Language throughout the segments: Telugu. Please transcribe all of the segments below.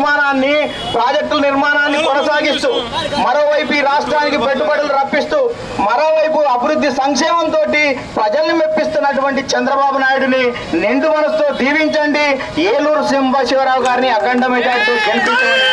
నిర్మాణాన్ని ప్రాజెక్టుల నిర్మాణాన్ని కొనసాగిస్తూ మరోవైపు ఈ రాష్ట్రానికి పెట్టుబడులు రప్పిస్తూ మరోవైపు అభివృద్ధి సంక్షేమంతో ప్రజల్ని మెప్పిస్తున్నటువంటి చంద్రబాబు నాయుడుని నిండు మనసుతో దీవించండి ఏలూరు సింహశివరావు గారిని అఖండ మెజార్టీతో గెలిపించమని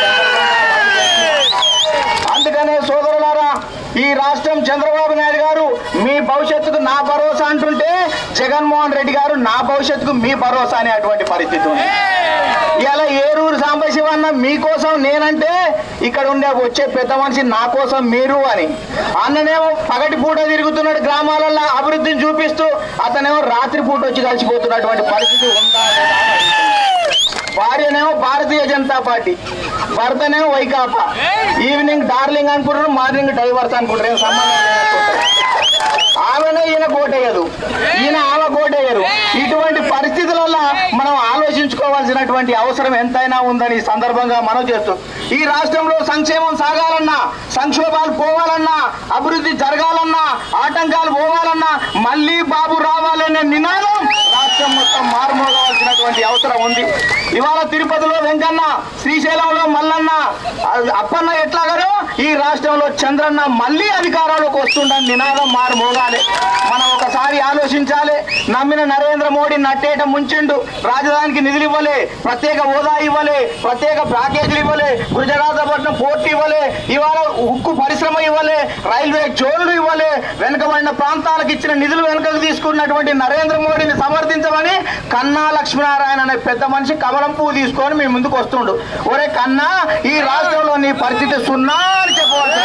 అందుకనే సోదరులారా ఈ రాష్ట్రం చంద్రబాబు నాయుడు గారు మీ భవిష్యత్తుకు నా భరోసా అంటుంటే జగన్మోహన్ రెడ్డి గారు నా భవిష్యత్తుకు మీ భరోసా అనేటువంటి పరిస్థితి ఉంది ఇలా ఏరూరు సాంబశివన్న మీకోసం నేనంటే ఇక్కడ ఉండే వచ్చే పెద్ద మనిషి నా కోసం మీరు అని అన్ననేమో పగటి పూట తిరుగుతున్నాడు గ్రామాలలో అభివృద్ధిని చూపిస్తూ అతనేమో రాత్రి పూట వచ్చి కలిసిపోతున్నటువంటి పరిస్థితి ఉందా లేదా అని అడుగుతున్నాను. భార్యనేమో భారతీయ జనతా పార్టీ భర్తనేమో వైకాపా ఈవినింగ్ డార్లింగ్ అనుకుంటారు మార్నింగ్ డైవర్స్ అనుకుంటారు ఏం సంబంధం లేదనుకుంటారు ఆమెనే ఈయన కోటేయదు ఈయన ఆమె కోటేయరు ఇటువంటి పరిస్థితులలో మనం ఆలోచించుకోవాల్సినటువంటి అవసరం ఎంతైనా ఉందని ఈ సందర్భంగా మనం చేస్తూ ఈ రాష్ట్రంలో సంక్షేమం సాగాలన్నా సంక్షోభాలు పోవాలన్నా అభివృద్ధి జరగాలన్నా ఆటంకాలు పోవాలన్నా మళ్ళీ బాబు రావాలనే నినాదం రాష్ట్రం మొత్తం మారుమోగవలసినటువంటి అవసరం ఉంది ఇవాళ తిరుపతిలో వెంకన్న శ్రీశైలంలో మల్లన్న అ- అప్పన్న ఎట్లాగానో ఈ రాష్ట్రంలో చంద్రన్న మళ్ళీ అధికారంలోకి వస్తుండని నినాదం మారు మోగాలి మనం ఒకసారి ఆలోచించాలి నమ్మిన నరేంద్ర మోడీ నట్టేట ముంచిండు రాజధానికి నిధులు ఇవ్వలే ప్రత్యేక హోదా ఇవ్వలే ప్రత్యేక ప్యాకేజీలు ఇవ్వలే గుజరాతపట్నం పోర్ట్ ఇవ్వలే ఇవాళ ఉక్కు పరిశ్రమ ఇవ్వలే రైల్వే జోన్లు ఇవ్వలే వెనుకబడిన ప్రాంతాలకు ఇచ్చిన నిధులు వెనుకకు తీసుకున్నటువంటి నరేంద్ర మోడీని సమర్థించమని కన్నా లక్ష్మీనారాయణ అనే పెద్ద మనిషి కమలం పువ్వు తీసుకొని మీ ముందుకు వస్తుండు ఒరే కన్నా ఈ రాష్ట్రంలో నీ పరిస్థితి సున్నా అని చెప్పవలసిన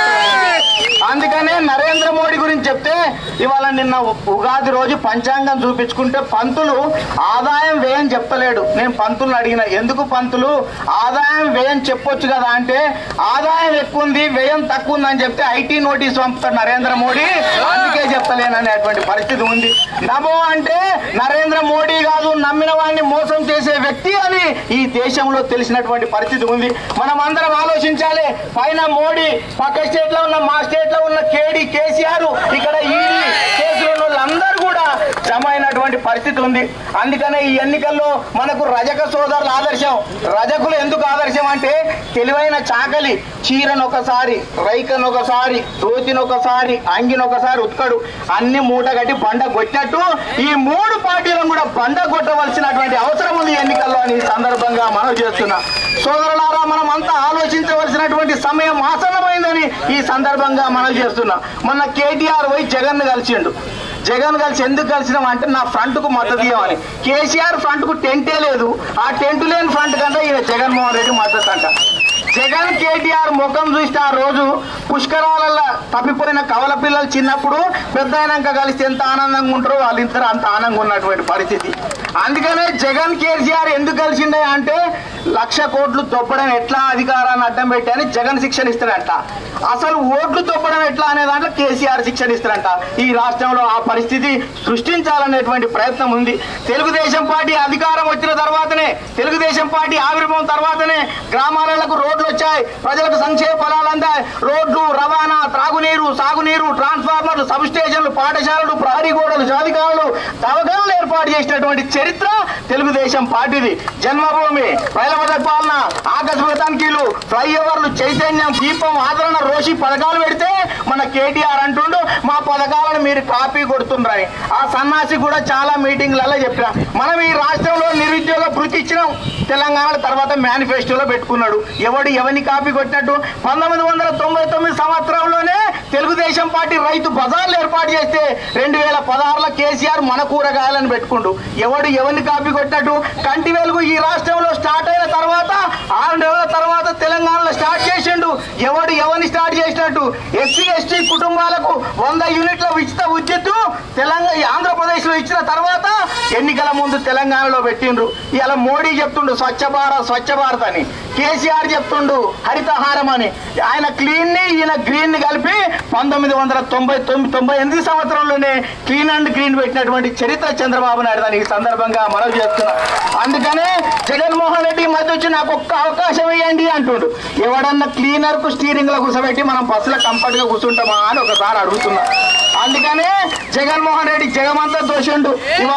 అందుకనే నరేంద్ర మోడీ గురించి చెప్తే ఇవాళ నిన్న ఉగాది రోజు పంచాంగం చూపించుకుంటే పంతులు ఆదాయం వ్యయం చెప్పలేడు నేను పంతులను అడిగిన ఎందుకు పంతులు ఆదాయం వ్యయం చెప్పొచ్చు కదా అంటే ఆదాయం ఎక్కువ ఉంది వ్యయం తక్కువ ఉంది అని చెప్తే ఐటీ నోటీస్ పంపుతాడు నరేంద్ర మోడీ అందుకే చెప్తలేను అనేటువంటి పరిస్థితి ఉంది నమో అంటే నరేంద్ర మోడీ కాదు నమ్మిన వాడిని మోసం చేసే వ్యక్తి అని ఈ దేశంలో తెలిసినటువంటి పరిస్థితి ఉంది మనం అందరం ఆలోచించాలి పైన మోడీ పక్క స్టేట్ లో ఉన్న మా స్టేట్ లో ఉన్న కేడి కేసీఆర్ ఇక్కడ ఈడీ కేసులో ఉన్న వాళ్ళందరూ కూడా జమ అయినటువంటి పరిస్థితి ఉంది అందుకనే ఈ ఎన్నికల్లో మనకు రజక సోదరుల ఆదర్శం రజకులు ఎందుకు ఆదర్శం అంటే తెలివైన చాకలి చీరను ఒకసారి రైకను ఒకసారి దోతిని ఒకసారి అంగిని ఒకసారి ఉత్కడు అన్ని మూట కట్టి బండ కొట్టినట్టు ఈ మూడు పార్టీలను కూడా బండ కొట్టవలసినటువంటి అవసరం ఉంది ఈ ఎన్నికల్లో అని ఈ సందర్భంగా మనం చేస్తున్నా సోదరులారా మనం అంతా ఆలోచించవలసినటువంటి సమయం ఆసన్నమైందని ఈ సందర్భంగా మనం చేస్తున్నా మొన్న కేటీఆర్ పోయి జగన్ కలిసిండు జగన్ కలిసి ఎందుకు కలిసినాం అంటే నా ఫ్రంట్ కు మద్దతు ఇవ్వమని కేసీఆర్ ఫ్రంట్ కు టెంటే లేదు ఆ టెంట్ లేని ఫ్రంట్ కంటే ఈయన జగన్మోహన్ రెడ్డి మద్దతు అంట జగన్ కేటీఆర్ ముఖం చూస్తే ఆ రోజు పుష్కరాలలో తప్పిపోయిన కవల పిల్లలు చిన్నప్పుడు పెద్ద అయినాక కలిసి ఎంత ఆనందంగా ఉంటారో వాళ్ళిద్దరు అంత ఆనందంగా ఉన్నటువంటి పరిస్థితి అందుకనే జగన్ కేసీఆర్ ఎందుకు కలిసిండే అంటే లక్ష కోట్లు తొప్పడం ఎట్లా అధికారాన్ని అడ్డం పెట్టి అని జగన్ శిక్షణ ఇస్తాడంట అసలు ఓట్లు తొప్పడం ఎట్లా అనే దాంట్లో కేసీఆర్ శిక్షణ ఇస్తారంట ఈ రాష్ట్రంలో ఆ పరిస్థితి సృష్టించాలనేటువంటి ప్రయత్నం ఉంది తెలుగుదేశం పార్టీ అధికారం వచ్చిన తర్వాతనే తెలుగుదేశం పార్టీ ఆవిర్భావం తర్వాతనే గ్రామాలకు రోడ్లు వచ్చాయి ప్రజలకు సంక్షేమ ఫలాలు అందాయి రోడ్లు రవాణా త్రాగునీరు సాగునీరు ట్రాన్స్ఫార్మర్లు సబ్ స్టేషన్లు పాఠశాలలు ప్రహరీ గోడలు జాధికారులు దవకాలను ఏర్పాటు చేసినటువంటి చరిత్ర తెలుగుదేశం పార్టీది జన్మభూమి రైలవద పాలన ఆకస్మిక తనిఖీలు ఫ్లైఓవర్లు చైతన్యం దీపం ఆదరణ రోషి పథకాలు పెడితే మన కేటీఆర్ అంటుండు మా పథకాలను మీరు కాపీ కొడుతుండ్రని ఆ సన్నాసి కూడా చాలా మీటింగ్లలో చెప్పిన మనం ఈ రాష్ట్రంలో నిరుద్యోగ భృతి ఇచ్చినాం తెలంగాణ తర్వాత మేనిఫెస్టోలో పెట్టుకున్నాడు ఎవడు ఎవరిని కాపీ కొట్టినట్టు పంతొమ్మిది వందల తొంభై తొమ్మిది సంవత్సరంలోనే తెలుగుదేశం పార్టీ రైతు బజార్లు ఏర్పాటు చేస్తే రెండు వేల పదహారులో కేసీఆర్ మన కూరగాయలను పెట్టుకుండు ఎవడు ఎవరిని కాపీ కొట్టినట్టు కంటి వెలుగు ఈ రాష్ట్రంలో స్టార్ట్ అయిన తర్వాత ఆరు నెలల తర్వాత తెలంగాణలో స్టార్ట్ చేసిండు ఎవడు ఎవరిని స్టార్ట్ చేసినట్టు ఎస్సీ ఎస్టీ కుటుంబాలకు వంద యూనిట్ల ఉచిత విద్యుత్తు తెలంగాణ ఆంధ్రప్రదేశ్ లో ఇచ్చిన తర్వాత ఎన్నికల ముందు తెలంగాణలో పెట్టిండ్రు ఇలా మోడీ చెప్తుండు స్వచ్ఛ భారత్ స్వచ్ఛ భారత్ అని కేసీఆర్ చెప్తుండు హరితహారం అని ఆయన క్లీన్ ని ఈయన గ్రీన్ ని కలిపి పంతొమ్మిది వందల తొంభై తొమ్మిది తొంభై ఎనిమిది సంవత్సరంలోనే క్లీన్ అండ్ గ్రీన్ పెట్టినటువంటి చరిత్ర చంద్రబాబు నాయుడు అని ఈ సందర్భంగా మనం చేస్తున్నాం అందుకనే జగన్మోహన్ రెడ్డి ఈ మధ్య వచ్చి నాకు ఒక్క అవకాశం ఇవ్వండి అంటుండు ఎవడన్నా క్లీనర్ కు స్టీరింగ్ లో కూర్చోబెట్టి మనం బస్సులో కంఫర్ట్ గా కూర్చుంటామా అని ఒకసారి అడుగుతున్నా అందుకనే జగన్మోహన్ రెడ్డి జగమంతా దోషండు ఇవాళ వేదిక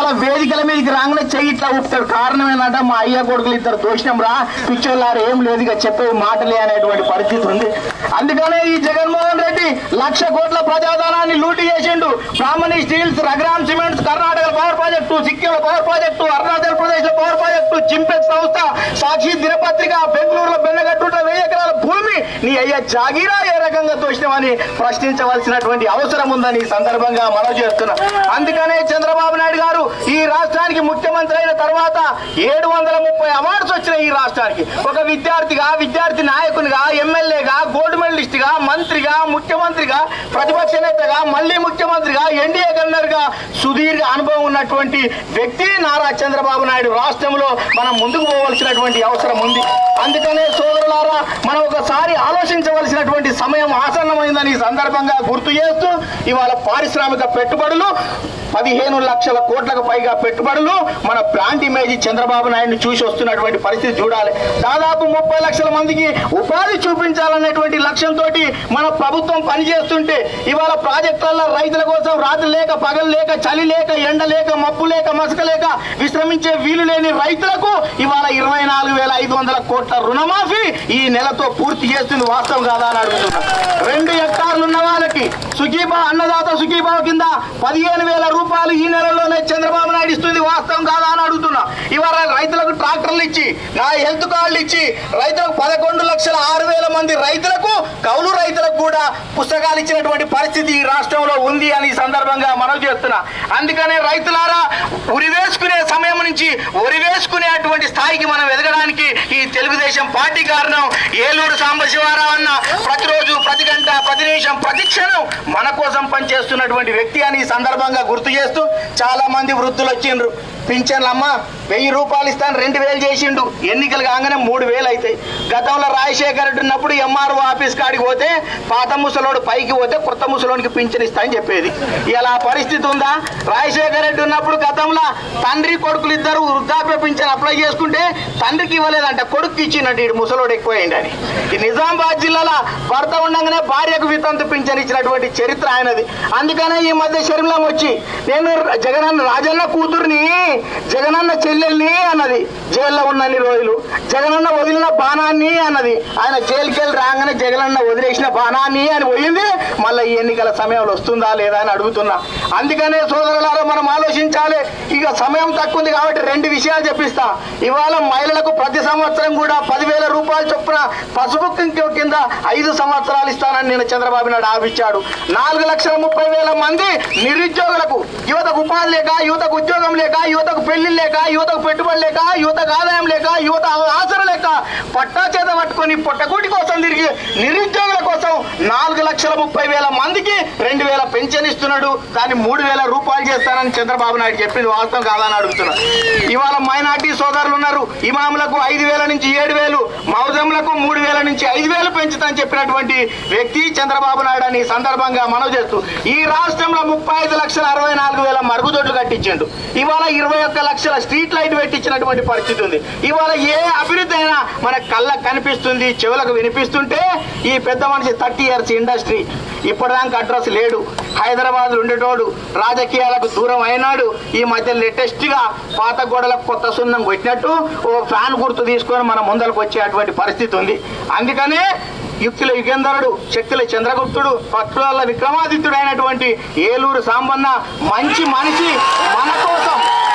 ఎన్నికల మీదకి రాగానే చెయ్యి ఇట్లా ఊపుతాడు కారణం ఏంటంటే మా అయ్య కొడుకులు ఇద్దరు దోషణం రా పిచ్చోళ్ళారు ఏం లేదు ఇక చెప్పే మాటలే అనేటువంటి పరిస్థితి ఉంది అందుకనే ఈ జగన్మోహన్ రెడ్డి లక్ష కోట్ల ప్రజాధనాన్ని లూటి చేసిండు Brahmani steels Raghuram cements Karnataka power project Sikkim power project Arunachal Pradesh లో పవర్ ప్రాజెక్టు జింపెక్స్ సంస్థ సాక్షి దినపత్రిక బెంగళూరులో బెన్నగట్టుంట వెయ్యి ఎకరాల భూమి నీ అయ్య జాగీరా ఏ రకంగా తోసినామని ప్రశ్నించవలసినటువంటి అవసరం ఉందని ఈ సందర్భంగా మనం చేస్తున్నా అందుకనే చంద్రబాబు నాయుడు గారు ఈ రాష్ట్రానికి ముఖ్యమంత్రి అయిన తర్వాత ఏడు వందల ముప్పై అవార్డ్స్ వచ్చినాయి ఈ రాష్ట్రానికి ఒక విద్యార్థిగా విద్యార్థి నాయకునిగా ఎమ్మెల్యేగా గోల్డ్ మెడలిస్ట్ గా మంత్రిగా ముఖ్యమంత్రిగా ప్రతిపక్ష నేతగా మళ్ళీ ముఖ్యమంత్రిగా ఎన్డీఏ గవర్నర్ గా సుదీర్ఘ అనుభవం ఉన్నటువంటి వ్యక్తి నారా చంద్రబాబు నాయుడు రాష్ట్రంలో మనం ముందుకు పోవలసినటువంటి అవసరం ఉంది అందుకనే సోదరులారా మనం ఒకసారి ఆలోచించవలసినటువంటి సమయం ఆసన్నమైందని ఈ సందర్భంగా గుర్తు చేస్తూ ఇవాళ పారిశ్రామిక పెట్టుబడులు పదిహేను లక్షల కోట్లకు పైగా పెట్టుబడులు మన బ్రాండ్ ఇమేజ్ చంద్రబాబు నాయుడిని చూసి వస్తున్నటువంటి పరిస్థితి చూడాలి దాదాపు ముప్పై లక్షల మందికి ఉపాధి చూపించాలనేటువంటి లక్ష్యంతో మన ప్రభుత్వం పనిచేస్తుంటే ఇవాళ ప్రాజెక్టులలో రైతుల కోసం రాత్రి లేక పగలు లేక చలి లేక ఎండ లేక మబ్బు లేక మసక లేక విశ్రమించే వీలు లేని రైతులకు ఇవాళ ఇరవై నాలుగు వేల ఐదు వందల కోట్ల రుణమాఫీ ఈ నెలతో పూర్తి చేస్తుంది వాస్తవం కాదా అని అడుగుతున్నా రెండు హెక్టార్లు ఉన్న వాళ్ళకి సుఖీభా అన్నదాత సుఖీభావ కింద పదిహేను వేల రూపాయలు ఈ నెలలోనే చంద్రబాబు నాయుడు ఇస్తుంది వాస్తవం కాదా అని అడుగుతున్నా ఇవాళ రైతులకు ట్రాక్టర్లు ఇచ్చి నా హెల్త్ కార్డులు ఇచ్చి రైతులకు పదకొండు లక్షల ఆరు వేల మంది రైతులకు కౌలు రైతులకు కూడా పుస్తకాలు ఇచ్చినటువంటి పరిస్థితి ఈ రాష్ట్రంలో ఉంది అని ఈ సందర్భంగా మనం చేస్తున్నా అందుకనే రైతులారా ఉరివేసుకునే సమయం నుంచి ఉరివేసుకునేటువంటి స్థాయికి మనం ఎదగడానికి ఈ తెలుగుదేశం పార్టీ కారణం ఏలూరు సాంబశివారావు అన్న ప్రతిరోజు ప్రతి గంట ప్రతి నిమిషం ప్రతి క్షణం మన కోసం పనిచేస్తున్నటువంటి వ్యక్తి అని ఈ సందర్భంగా గుర్తు చేస్తూ చాలా మంది వృద్ధులు వచ్చిండ్రు పింఛన్లమ్మ వెయ్యి రూపాయలు ఇస్తాను రెండు వేలు చేసిండు ఎన్నికలు కాగానే మూడు వేలు అవుతాయి గతంలో రాజశేఖర రెడ్డి ఉన్నప్పుడు ఎంఆర్ఓ ఆఫీస్ కాడికి పోతే పాత ముసలోడు పైకి పోతే కొత్త ముసలోనికి పింఛన్ ఇస్తా అని చెప్పేది ఇలా పరిస్థితి ఉందా రాజశేఖర రెడ్డి ఉన్నప్పుడు గతంలో తండ్రి కొడుకులు ఇద్దరు వృద్ధాప్య పింఛన్ అప్లై చేసుకుంటే తండ్రికి ఇవ్వలేదంట కొడుకు ఇచ్చినట్టు ఇటు ముసలోడు ఎక్కువైంది అని ఈ నిజామాబాద్ జిల్లాలో భర్త ఉండగానే భార్యకు వితంతు పింఛన్ ఇచ్చినటువంటి చరిత్ర ఆయనది అందుకనే ఈ మధ్య శర్మిలం వచ్చి నేను జగనన్న రాజన్న కూతుర్ని జగనన్న చెల్లెల్ని అన్నది జైల్లో ఉన్నన్ని రోజులు జగనన్న వదిలిన బాణాన్ని అన్నది ఆయన జైలుకి వెళ్ళి రాగానే జగనన్న వదిలేసిన బాణాన్ని అని పోయింది మళ్ళీ ఈ ఎన్నికల సమయంలో వస్తుందా లేదా అని అడుగుతున్నా అందుకనే సోదరులారా మనం ఆలోచించాలి ఇక సమయం తక్కువ ఉంది కాబట్టి రెండు విషయాలు చెప్పిస్తా ఇవాళ మహిళలకు ప్రతి సంవత్సరం కూడా పదివేల రూపాయలు చొప్పున పసుపు కుంకుమ కింద ఐదు సంవత్సరాలు ఇస్తానని నేను చంద్రబాబు నాయుడు ఆపిచ్చాడు నాలుగు లక్షల ముప్పై వేల మంది నిరుద్యోగులకు యువతకు ఉపాధి లేక యువతకు ఉద్యోగం లేక యువతకు పెళ్లి లేక యువతకు పెట్టుబడి లేక యువతకు ఆదాయం లేక యువత ఆసర లేక పట్టా చేత పట్టుకొని పొట్టకూటి కోసం తిరిగి నిరుద్యోగుల కోసం నాలుగు లక్షల ముప్పై వేల మందికి రెండు వేల పెన్షన్ ఇస్తున్నాడు దాన్ని మూడు వేల రూపాయలు చేస్తానని చంద్రబాబు నాయుడు చెప్పింది వాస్తవం కాదని అడుగుతున్నా ఇవాళ మైనార్టీ సోదరులు ఉన్నారు ఇమాములకు ఐదు వేల నుంచి ఏడు వేలు మౌజంలకు మూడు వేల నుంచి ఐదు వేలు పెంచుతాని చెప్పినటువంటి వ్యక్తి చంద్రబాబు నాయుడు అని ఈ సందర్భంగా మనవి చేస్తూ ఈ రాష్ట్రంలో ముప్పై ఐదు లక్షల అరవై నాలుగు వేల మరుగుదొడ్లు కట్టించిండు ఇవాళ ఇరవై ఒక్క లక్షల స్ట్రీట్ లైట్ పెట్టించినటువంటి పరిస్థితి ఉంది ఇవాళ ఏ అభివృద్ధి అయినా మన కళ్ళకు కనిపిస్తుంది చెవులకు వినిపిస్తుంటే ఈ పెద్ద మనిషి థర్టీ ఇయర్స్ ఇండస్ట్రీ ఇప్పటిదాకా అడ్రస్ లేడు హైదరాబాద్ ఉండేటోడు రాజకీయాలకు దూరం అయినాడు ఈ మధ్య లేటెస్ట్ గా పాత గోడలకు కొత్త సున్నం కొట్టినట్టు ఓ ఫ్యాన్ గుర్తు తీసుకొని మన ముందరకు వచ్చేటువంటి పరిస్థితి ఉంది అందుకనే యుక్తుల యుగేందరుడు శక్తుల చంద్రగుప్తుడు పట్టుల విక్రమాదిత్యుడు అయినటువంటి ఏలూరు సాంబన్న మంచి మనిషి మన కోసం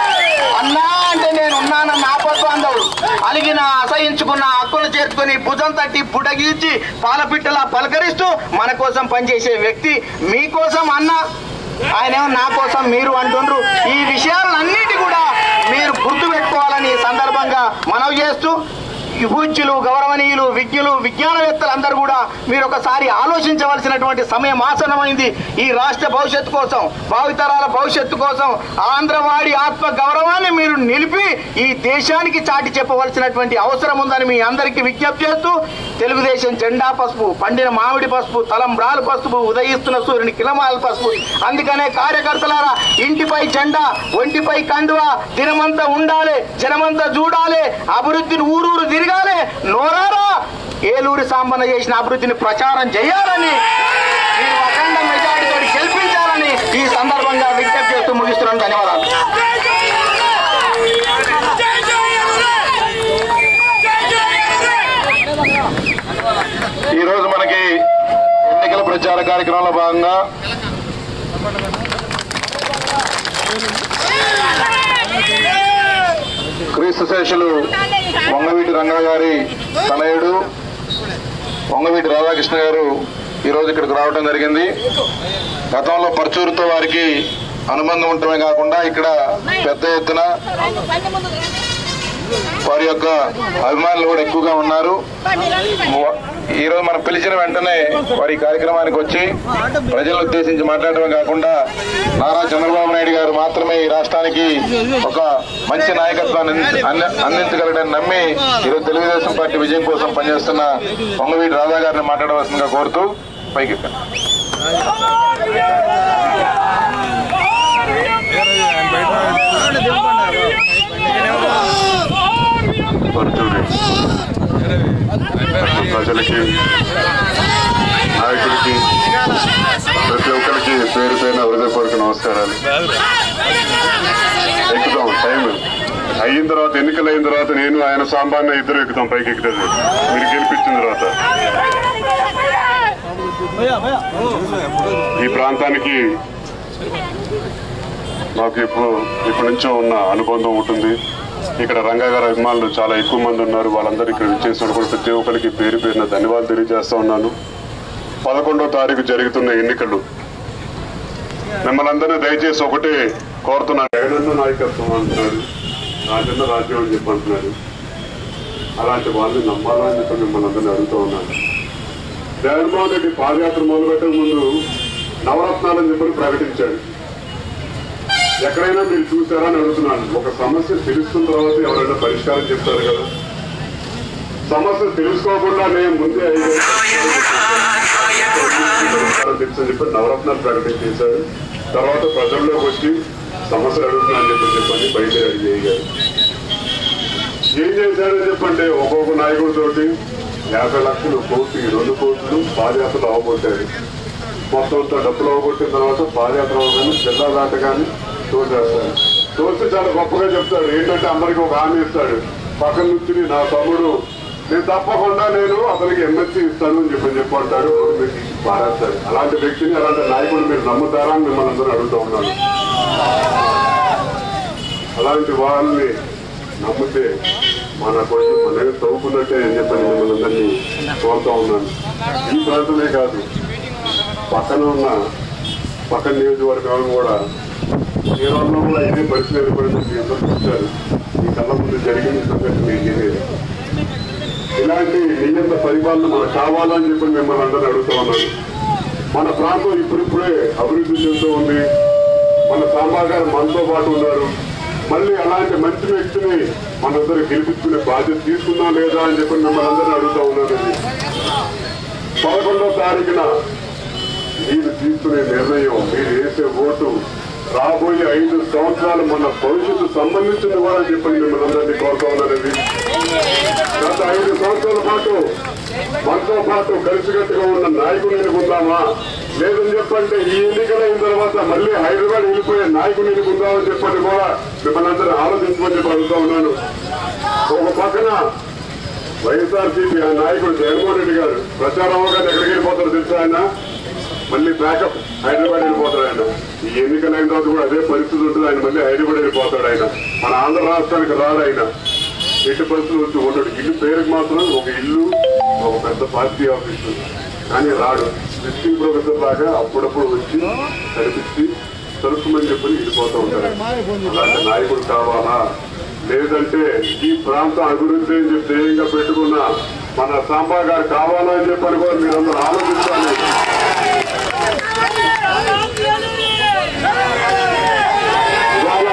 అన్నా అంటే నేను ఉన్నానన్న ఆపద బాంధవుడు అలిగిన అసహించుకున్న హక్కులు చేర్చుకొని భుజం తట్టి పుటగీర్చి పాలపిట్టలా పలకరిస్తూ మన కోసం పనిచేసే వ్యక్తి మీకోసం అన్న ఆయనేమో నా కోసం మీరు అంటుండ్రు ఈ విషయాలన్నిటి కూడా మీరు గుర్తు పెట్టుకోవాలని ఈ సందర్భంగా మనవి చేస్తూ ఈ పూజ్యులు గౌరవనీయులు విజ్ఞులు విజ్ఞానవేత్తలు అందరూ కూడా మీరు ఒకసారి ఆలోచించవలసినటువంటి సమయం ఆసనమైంది ఈ రాష్ట్ర భవిష్యత్తు కోసం భావితరాల భవిష్యత్తు కోసం ఆంధ్రవాడి ఆత్మ గౌరవాన్ని మీరు నిలిపి ఈ దేశానికి చాటి చెప్పవలసినటువంటి అవసరం ఉందని మీ అందరికీ విజ్ఞప్తి చేస్తూ తెలుగుదేశం జెండా పసుపు పండిన మామిడి పసుపు తలంబ్రాలు పసుపు ఉదయిస్తున్న సూర్యుని కిలమాల పసుపు అందుకనే కార్యకర్తలారా ఇంటిపై జెండా ఒంటిపై కండువా దినమంతా ఉండాలి జనమంతా చూడాలి అభివృద్ధిని ఊరూరు తిరగాలి నోరారా ఏలూరు సాంబన చేసిన అభివృద్ధిని ప్రచారం చేయాలని మీరు అఖండ మెజారిటీతో గెలిపించాలని ఈ సందర్భంగా విజ్ఞప్తి చేస్తూ ముగిస్తున్నాను ధన్యవాదాలు కార్యక్రమంలో భాగంగా క్రీస్తు శేషులు వంగవీటి రంగా గారి తనయుడు వంగవీటి రాధాకృష్ణ గారు ఈరోజు ఇక్కడికి రావడం జరిగింది గతంలో పరచూరుతో వారికి అనుబంధం ఉండటమే కాకుండా ఇక్కడ పెద్ద ఎత్తున వారి యొక్క అభిమానులు కూడా ఎక్కువగా ఉన్నారు ఈ రోజు మనం పిలిచిన వెంటనే వారి ఈ కార్యక్రమానికి వచ్చి ప్రజలను ఉద్దేశించి మాట్లాడటమే కాకుండా నారా చంద్రబాబు నాయుడు గారు మాత్రమే ఈ రాష్ట్రానికి ఒక మంచి నాయకత్వాన్ని అంది- అంది- అందించగలడని నమ్మి ఈరోజు తెలుగుదేశం పార్టీ విజయం కోసం పనిచేస్తున్న పొంగవీటి రాధా గారిని మాట్లాడవలసిందిగా కోరుతూ పైకి ఎక్కండి. పరుచూరి ప్రజలకి నాయకులకి ప్రతి ఒక్కరికి పేరు పైన హృదయపూర్వక నమస్కారాలు ఎక్కుదాం టైం అయిన తర్వాత ఎన్నికలు అయిన తర్వాత నేను ఆయన సాంబాన్న ఇద్దరు ఎక్కుతాం పైకి ఎక్కుతుంది మీరు గెలిపించిన తర్వాత ఈ ప్రాంతానికి నాకు ఇప్పుడు ఇప్పటి నుంచో ఉన్న అనుబంధం ఉంటుంది ఇక్కడ రంగా గారి అభిమానులు చాలా ఎక్కువ మంది ఉన్నారు వాళ్ళందరూ ఇక్కడ విచ్చేసిన కూడా ప్రతి ఒక్కరికి పేరు పేరున ధన్యవాదాలు తెలియజేస్తా ఉన్నాను పదకొండో తారీఖు జరుగుతున్న ఎన్నికలు మిమ్మల్ని అందరినీ దయచేసి ఒకటే కోరుతున్నాను జగనన్న నాయకత్వం అంటున్నారు రాజన్న రాజ్యం అని చెప్పి అంటున్నారు అలాంటి వాళ్ళని నమ్మాలా అని చెప్పి మిమ్మల్ని అందరినీ అడుగుతూ ఉన్నాను జగన్మోహన్ రెడ్డి పాదయాత్ర మొదలుపెట్టే ముందు నవరత్నాలని చెప్పి ప్రకటించాడు ఎక్కడైనా మీరు చూసారా అని అడుగుతున్నాను ఒక సమస్య తెలుస్తున్న తర్వాత ఎవరైనా పరిష్కారం చెప్తారు కదా సమస్య తెలుసుకోకుండా నేను ముందే ఐదు పరిష్కారం తెలుసని చెప్పి నవరత్నాలు ప్రకటన చేశారు తర్వాత ప్రజల్లోకి వచ్చి సమస్యలు అడుగుతున్నాను చెప్పి చెప్పండి బయట అడిగేయారు ఏం చేశారని చెప్పంటే ఒక్కొక్క నాయకుడి తోటి యాభై లక్షలు కోటి రెండు కోట్లు పాదయాత్రలు అవగొట్టారు మొత్తం అంతా డబ్బులు అవగొట్టిన తర్వాత పాదయాత్ర అవగానే జిల్లా దాటగానే తోసేస్తాడు తోసి చాలా గొప్పగా చెప్తాడు ఏంటంటే అందరికి ఒక హామీ ఇస్తాడు పక్కన నుంచి నా తమ్ముడు నేను తప్పకుండా నేను అతనికి ఎమ్మెల్సీ ఇస్తాను అని చెప్పి చెప్పంటాడు మీరు తీసి పారేస్తాడు అలాంటి వ్యక్తిని అలాంటి నాయకుడు మీరు నమ్ముతారా అని మిమ్మల్ని అందరూ అడుగుతూ ఉన్నాను అలాంటి వాళ్ళని నమ్మితే మన కొంచెం మనమే తవ్వుకున్నట్టే అని చెప్పని మిమ్మల్ని అందరినీ కోరుతా ఉన్నాను ఈ ప్రాంతమే కాదు పక్కన ఉన్న పక్కన నియోజకవర్గాలు కూడా తీరంలో కూడా ఇదే పరిస్థితి ఏర్పడింది మీ అందరూ చూశారు మీ కళ్ళ ముందు జరిగిన సంగతి మీకు తెలియదు ఇలాంటి నియంత పరిపాలన మనకు కావాలని చెప్పి మిమ్మల్ని అందరినీ అడుగుతా ఉన్నాను మన ప్రాంతం ఇప్పుడిప్పుడే అభివృద్ధి చెందుతూ ఉంది మన సాంబా గారు మనతో పాటు ఉన్నారు మళ్ళీ అలాంటి మంచి వ్యక్తిని మనందరూ గెలిపించుకునే బాధ్యత తీసుకుందాం లేదా అని చెప్పి మిమ్మల్ని అందరినీ అడుగుతా ఉన్నాను పదకొండో తారీఖున మీరు తీసుకునే నిర్ణయం మీరు వేసే ఓటు రాబోయే ఐదు సంవత్సరాలు మన భవిష్యత్తు సంబంధించింది కూడా అని చెప్పి మిమ్మల్ని అందరినీ కోరుతా ఉన్నానండి గత ఐదు సంవత్సరాల పాటు మనతో పాటు కలిసికట్టుగా ఉన్న నాయకుడిని ఎన్నుకుందామా లేదని చెప్పంటే ఈ ఎన్నికలైన తర్వాత మళ్ళీ హైదరాబాద్ వెళ్ళిపోయే నాయకుడిని ఎన్నుకుందామని చెప్పండి కూడా మిమ్మల్ని అందరూ ఆలోచించమని చెప్పి అడుగుతా ఉన్నాను ఒక పక్కన వైఎస్ఆర్సీపీ ఆ నాయకుడు జగన్మోహన్ రెడ్డి గారు ప్రచారం అవగానే ఎక్కడికి వెళ్ళిపోతారు తెలుసా ఆయన మళ్ళీ బ్యాకప్ హైదరాబాద్ వెళ్ళిపోతాడు ఆయన ఈ ఎన్నికలు అయిన తర్వాత కూడా అదే పరిస్థితి ఉంటుంది ఆయన మళ్ళీ హైదరాబాద్ వెళ్ళిపోతాడు ఆయన మన ఆంధ్ర రాష్ట్రానికి రాడు ఆయన ఎట్టి పరిస్థితులు వచ్చి ఉండడు ఇల్లు పేరుకి మాత్రం ఒక ఇల్లు ఒక పెద్ద పార్టీ ఆఫీసు కానీ రాడు విజిటింగ్ ప్రొఫెసర్ లాగా అప్పుడప్పుడు వచ్చి కనిపించి తలుపుమని చెప్పి వెళ్ళిపోతూ ఉంటారు అలాంటి నాయకుడు కావాలా లేదంటే ఈ ప్రాంత అభివృద్ధి అని చెప్పి ధ్యేయంగా పెట్టుకున్న మన సాంబా గారు కావాలని చెప్పని కూడా మీరందరూ ఆలోచించాలి ఇవాళ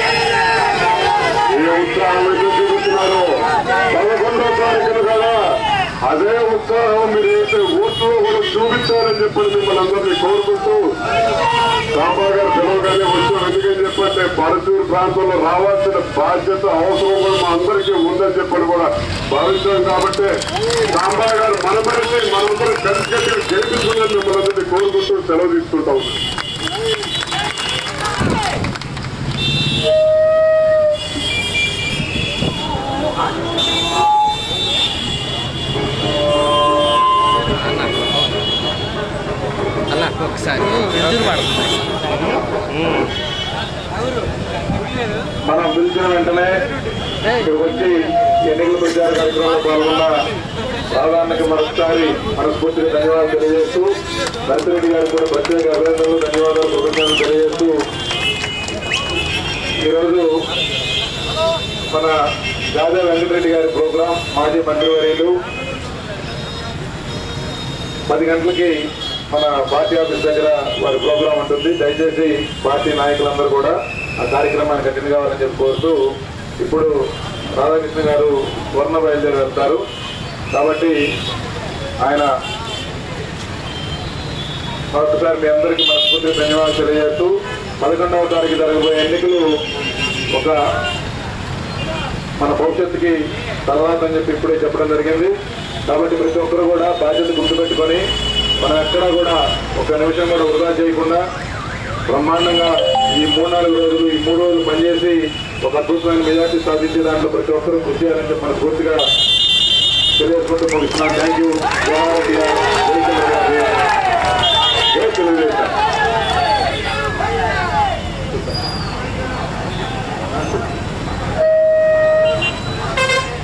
ఏ ఉత్సాహం అయితే చూపుతున్నారు పదకొండో తారీఖున కదా అదే ఉత్సాహం మీరు వేసే ఓట్లో కూడా చూపించాలని చెప్పని మిమ్మల్ని అందరినీ కోరుకుంటూ సాంబా గారు పిలవగానే వచ్చాం ఎందుకని చెప్పంటే పరచూరు ప్రాంతంలో రావాల్సిన బాధ్యత అవసరం కూడా మా అందరికీ ఉందని చెప్పని కూడా భావించాం కాబట్టి సాంబా గారు మన మనిషి మనందరం కలిసికట్టుగా గెలిపించుకుని మిమ్మల్ని అందరినీ కోరుకుంటూ సెలవు తీసుకుంటాం ఒకసారి మనం పిలిచిన వెంటనే ఇక్కడికి వచ్చి ఎన్నికల ప్రచార కార్యక్రమంలో పాల్గొన్న సాధారణకి మరొకసారి మనస్ఫూర్తిగా ధన్యవాదాలు తెలియజేస్తూ నరసిరెడ్డి గారికి కూడా ప్రత్యేక అభినందనలు ధన్యవాదాలు కృతజ్ఞతలు తెలియజేస్తూ ఈరోజు మన రాజా వెంకటరెడ్డి గారి ప్రోగ్రాం మాజీ మంత్రివర్యులు పది గంటలకి మన పార్టీ ఆఫీస్ దగ్గర వారి ప్రోగ్రాం ఉంటుంది దయచేసి పార్టీ నాయకులందరూ కూడా ఆ కార్యక్రమానికి అటెండ్ కావాలని చెప్పి కోరుతూ ఇప్పుడు రాధాకృష్ణ గారు వర్ణ బయలుదేరి వెళ్తారు కాబట్టి ఆయన మరొకసారి మీ అందరికీ మనస్ఫూర్తిగా ధన్యవాదాలు తెలియజేస్తూ పదకొండవ తారీఖు జరగబోయే ఎన్నికలు ఒక మన భవిష్యత్తుకి తర్వాత అని చెప్పి ఇప్పుడే చెప్పడం జరిగింది కాబట్టి ప్రతి ఒక్కరు కూడా బాధ్యత గుర్తుపెట్టుకొని మనం ఎక్కడా కూడా ఒక నిమిషం కూడా వృధా చేయకుండా బ్రహ్మాండంగా ఈ మూడు నాలుగు రోజులు ఈ మూడు రోజులు పనిచేసి ఒక అద్భుతమైన మెజార్టీ సాధించే దాంట్లో ప్రతి ఒక్కరూ కృషి చేయాలని చెప్పి మన పూర్తిగా తెలియజేసుకుంటూ ముగిస్తున్నాను థ్యాంక్ యూ